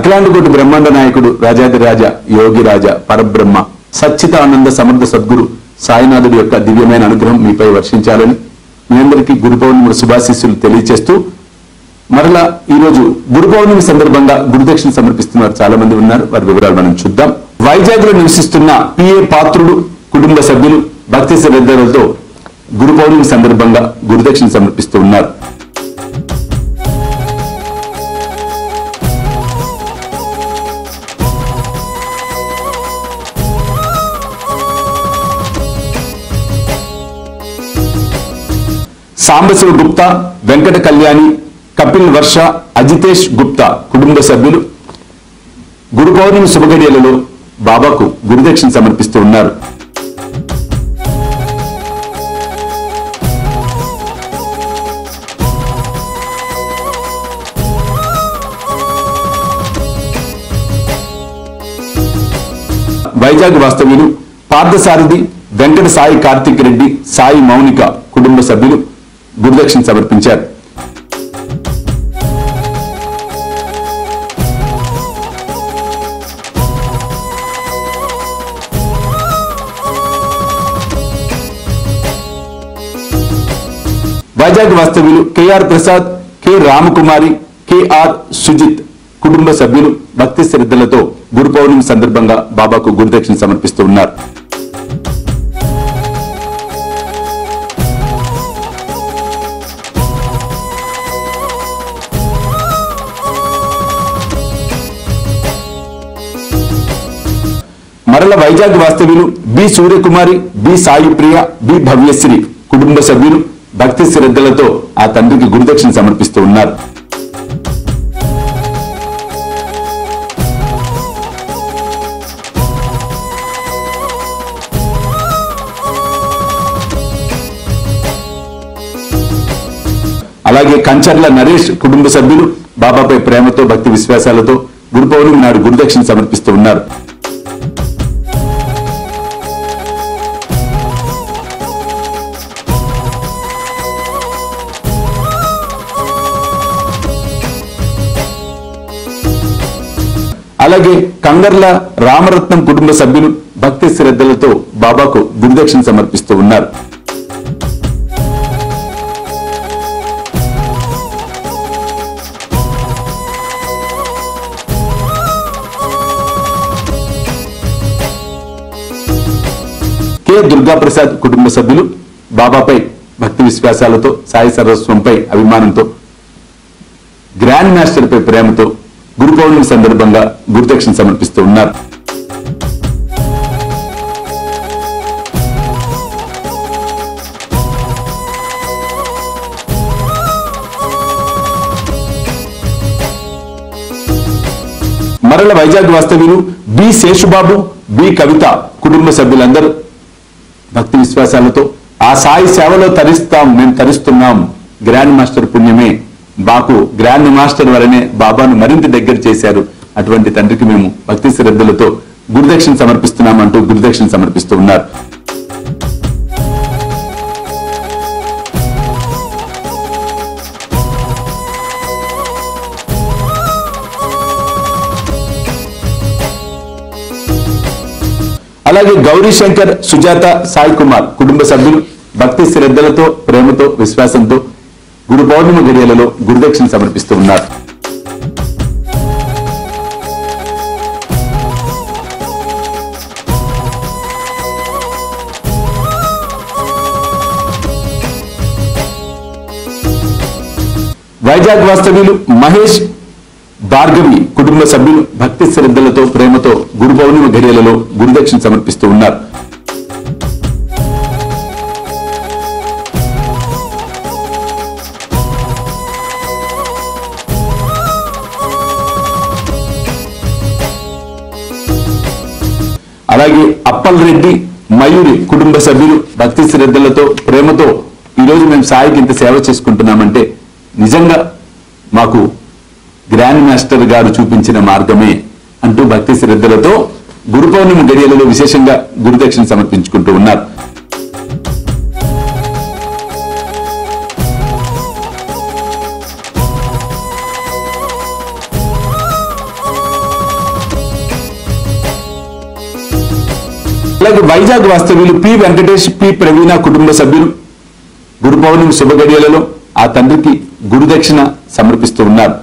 అఖిలాండకోటి బ్రహ్మాండ నాయకుడు రాజాదిరాజ యోగిరాజ పరబ్రహ్మ సచ్చితానంద సమర్థ సద్గురు సాయినాథుడి యొక్క దివ్యమైన అనుగ్రహం మీపై వర్షించాలని మీ అందరికీ గురు పౌర్ణిమ శుభాశీస్సులు తెలియజేస్తూ మరలా ఈ రోజు గురు పౌర్ణమి సందర్భంగా గురుదక్షిణ సమర్పిస్తున్నారు చాలా మంది ఉన్నారు వారి వివరాలు మనం చూద్దాం వైజాగ్ లో నివసిస్తున్న పిఏ పాత్రుడు కుటుంబ సభ్యులు భక్తి శ్రద్ధలతో గురు పౌర్ణమి సందర్భంగా గురుదక్షిణ సమర్పిస్తూ ఉన్నారు సాంబశివ గుప్తా వెంకట కళ్యాణి కపిల్ వర్ష అజితేష్ గుప్తా కుటుంబ సభ్యులు గురు పౌర్ణమి శుభగడియలలో బాబాకు గురుదక్షిణ సమర్పిస్తూ ఉన్నారు వైజాగ్ వాస్తవ్యులు పార్థసారథి వెంకట సాయి కార్తిక్ రెడ్డి సాయి మౌనిక కుటుంబ సభ్యులు గురుదక్షిణ సమర్పించారు వైజాగ్ వాస్తవ్యులు KR Prasad K Ramakumari KR Sujith కుటుంబ సభ్యులు భక్తి శ్రద్ధలతో గురు పౌర్ణమి సందర్భంగా బాబాకు గురుదక్షిణ సమర్పిస్తూ ఉన్నారు మరల వైజాగ్ వాస్తవ్యులు B Suryakumari B Sai Priya B Bhavyasri కుటుంబ సభ్యులు భక్తి శ్రద్ధలతో ఆ తండ్రికి గురుదక్షిణ సమర్పిస్తూ ఉన్నారు అలాగే కంచర్ల నరేష్ కుటుంబ సభ్యులు బాబాపై ప్రేమతో భక్తి విశ్వాసాలతో గురు పౌర్ణమి నాడు గురుదక్షిణ సమర్పిస్తూ ఉన్నారు అలాగే కంగర్ల రామరత్నం కుటుంబ సభ్యులు భక్తి శ్రద్ధలతో బాబాకు గురుదక్షిణ సమర్పిస్తూ ఉన్నారు కె దుర్గా ప్రసాద్ కుటుంబ సభ్యులు బాబాపై భక్తి విశ్వాసాలతో సాయి సర్వస్వంపై అభిమానంతో గ్రాండ్ మాస్టర్ పై ప్రేమతో గురు పౌర్ణమి సందర్భంగా గురుదక్షిణ సమర్పిస్తూ ఉన్నారు మరల వైజాగ్ వాస్తవ్యులు బి శేషుబాబు బి కవిత కుటుంబ సభ్యులందరూ భక్తి విశ్వాసాలతో ఆ సాయి సేవలో తరిస్తాం మేము తరిస్తున్నాం గ్రాండ్ మాస్టర్ పుణ్యమే బాకు గ్రాండ్ మాస్టర్ వలనే బాబాను మరింత దగ్గర చేశారు అటువంటి తండ్రికి మేము భక్తి శ్రద్ధలతో గురుదక్షిణ సమర్పిస్తున్నాం అంటూ గురుదక్షిణ సమర్పిస్తూ ఉన్నారు అలాగే గౌరీ శంకర్ సుజాత సాయి కుమార్ కుటుంబ సభ్యులు భక్తి శ్రద్ధలతో ప్రేమతో విశ్వాసంతో గురు పౌర్ణిమ గడియలలో గురుదక్షిణ సమర్పిస్తూ ఉన్నారు వైజాగ్ వాస్తవ్యులు మహేష్ భార్గవి కుటుంబ సభ్యులు భక్తి శ్రద్ధలతో ప్రేమతో గురు పౌర్ణిమ ఘడియలలో గురుదక్షిణ సమర్పిస్తూ ఉన్నారు అలాగే అప్పల్ రెడ్డి మయూరి కుటుంబ సభ్యులు భక్తి శ్రద్ధలతో ప్రేమతో ఈరోజు మేము సాయికి ఇంత సేవ చేసుకుంటున్నామంటే నిజంగా మాకు గ్రాండ్ మాస్టర్ గారు చూపించిన మార్గమే అంటూ భక్తి శ్రద్ధలతో గురు పౌర్ణమి గడియలలో విశేషంగా గురుదక్షిణ సమర్పించుకుంటూ ఉన్నారు అలాగే వైజాగ్ వాస్తవ్యులు పి వెంకటేష్ పి ప్రవీణ కుటుంబ సభ్యులు గురు పౌర్ణమి శుభ గడియలలో ఆ తండ్రికి గురుదక్షిణ సమర్పిస్తూ ఉన్నారు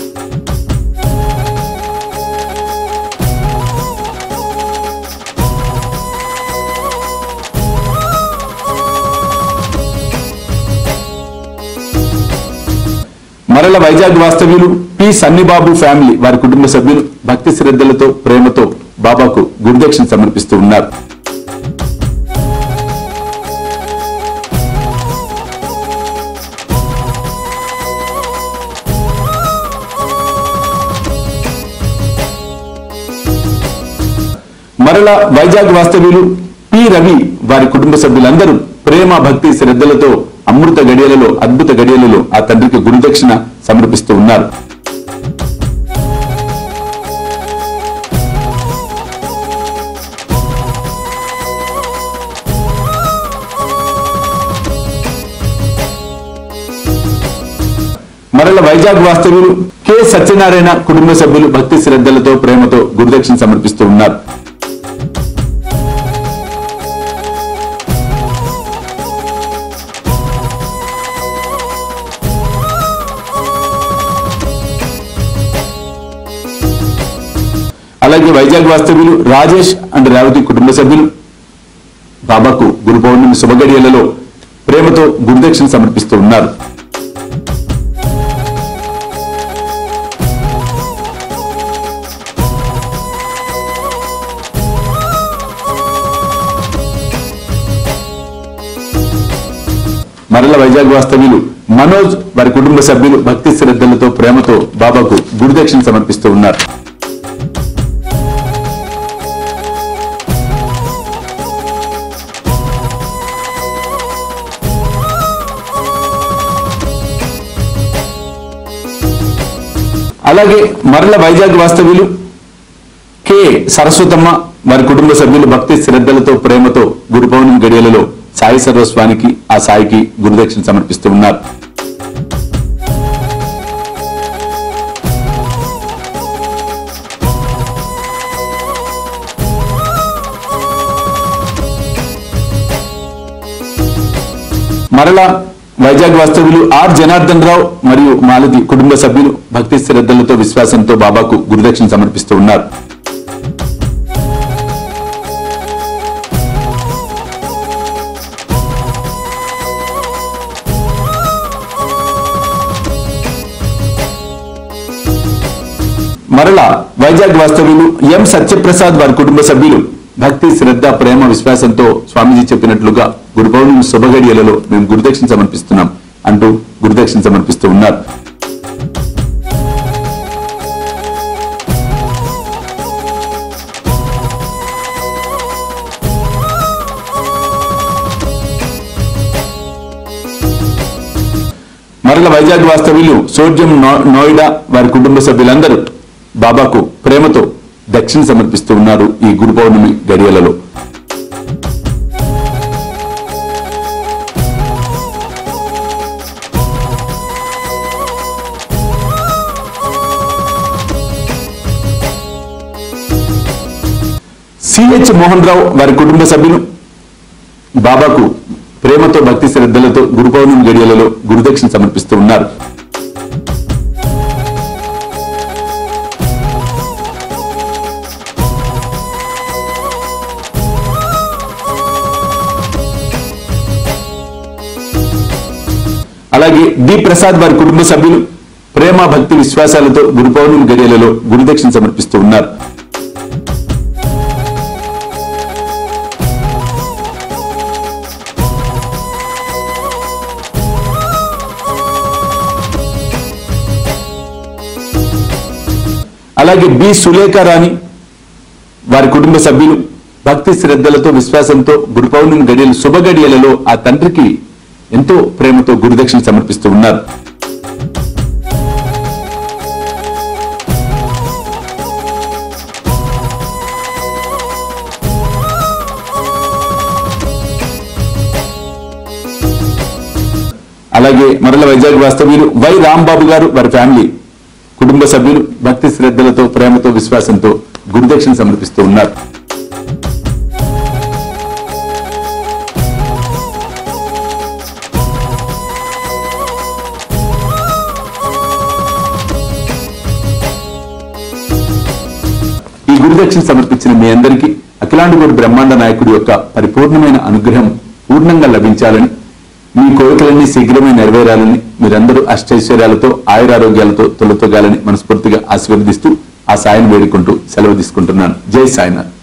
మరల వైజాగ్ వాస్తవ్యులు పి సన్నిబాబు ఫ్యామిలీ వారి కుటుంబ సభ్యులు భక్తి శ్రద్ధలతో ప్రేమతో బాబాకు గురుదక్షిణ సమర్పిస్తూ ఉన్నారు మరల వైజాగ్ వాస్తవ్యులు పి రవి వారి కుటుంబ సభ్యులందరూ ప్రేమ భక్తి శ్రద్ధలతో అమృత గడియలలో అద్భుత గడియలలో ఆ తండ్రికి గురుదక్షిణ సమర్పిస్తూ ఉన్నారు మరల వైజాగ్ వాస్తవ్యులు కె సత్యనారాయణ కుటుంబ సభ్యులు భక్తి శ్రద్ధలతో ప్రేమతో గురుదక్షిణ సమర్పిస్తూ ఉన్నారు అలాగే వైజాగ్ వాస్తవ్యులు రాజేష్ అండ్ రేవతి కుటుంబ సభ్యులు బాబాకు గురు పౌర్ణమి శుభగడియలలో ప్రేమతో గురుదక్షిణ సమర్పిస్తూ ఉన్నారు మరల వైజాగ్ వాస్తవ్యులు మనోజ్ వారి కుటుంబ సభ్యులు భక్తి శ్రద్ధలతో ప్రేమతో బాబాకు గురుదక్షిణ సమర్పిస్తూ ఉన్నారు అలాగే మరల వైజాగ్ వాస్తవ్యులు కె సరస్వతమ్మ వారి కుటుంబ సభ్యులు భక్తి శ్రద్ధలతో ప్రేమతో గురు పౌర్ణమి గడియలలో సాయి సర్వస్వానికి ఆ సాయికి గురుదక్షిణ సమర్పిస్తూ ఉన్నారు మరలా వైజాగ్ వాస్తవ్యులు ఆర్ జనార్దన్ రావు మరియు మాలతి కుటుంబ సభ్యులు భక్తి శ్రద్ధలతో విశ్వాసంతో బాబాకు గురుదక్షిణ సమర్పిస్తూ ఉన్నారు మరలా వైజాగ్ వాస్తవ్యులు ఎం సత్యప్రసాద్ వారి కుటుంబ సభ్యులు భక్తి శ్రద్ధ ప్రేమ విశ్వాసంతో స్వామీజీ చెప్పినట్లుగా గురు పౌర్ణమి శుభగడియలలో మేము గురుదక్షిణ సమర్పిస్తున్నాం అంటూ గురుదక్షిణ సమర్పిస్తూ ఉన్నారు మరల వైజాగ్ వాస్తవ్యులు సోడ్యం నో- నోయిడా వారి కుటుంబ సభ్యులందరూ బాబాకు ప్రేమతో దక్షిణ సమర్పిస్తూ ఉన్నారు ఈ గురు పౌర్ణమి గడియలలో సిహెచ్ మోహన్ రావు వారి కుటుంబ సభ్యులు బాబాకు ప్రేమతో భక్తి శ్రద్ధలతో గురు పౌర్ణమి గడియలలో గురుదక్షిణ సమర్పిస్తూ ఉన్నారు అలాగే డి ప్రసాద్ వారి కుటుంబ సభ్యులు ప్రేమ భక్తి విశ్వాసాలతో గురు పౌర్ణమి గడియలలో గురుదక్షిణ సమర్పిస్తూ ఉన్నారు అలాగే బి సులేఖ రాణి వారి కుటుంబ సభ్యులు భక్తి శ్రద్ధలతో విశ్వాసంతో గురు పౌర్ణమి గడియలు శుభ గడియలలో ఆ తండ్రికి ఎంతో ప్రేమతో గురుదక్షిణ సమర్పిస్తూ ఉన్నారు అలాగే మరల వైజాగ్ వాస్తవ్యులు వై రాంబాబు గారు వారి ఫ్యామిలీ కుటుంబ సభ్యులు భక్తి శ్రద్ధలతో ప్రేమతో విశ్వాసంతో గురుదక్షిణ సమర్పిస్తూ ఉన్నారు గురుదక్షిణ సమర్పించిన మీ అందరికీ అఖిలాండగోడు బ్రహ్మాండ నాయకుడి యొక్క పరిపూర్ణమైన అనుగ్రహం పూర్ణంగా లభించాలని మీ కోరికలన్నీ శీఘ్రమే నెరవేరాలని మీరందరూ అష్టైశ్వర్యాలతో ఆయురారోగ్యాలతో తొలతొగాలని మనస్ఫూర్తిగా ఆశీర్వదిస్తూ ఆ సాయం వేడుకుంటూ సెలవు తీసుకుంటున్నాను జై సాయినాథ్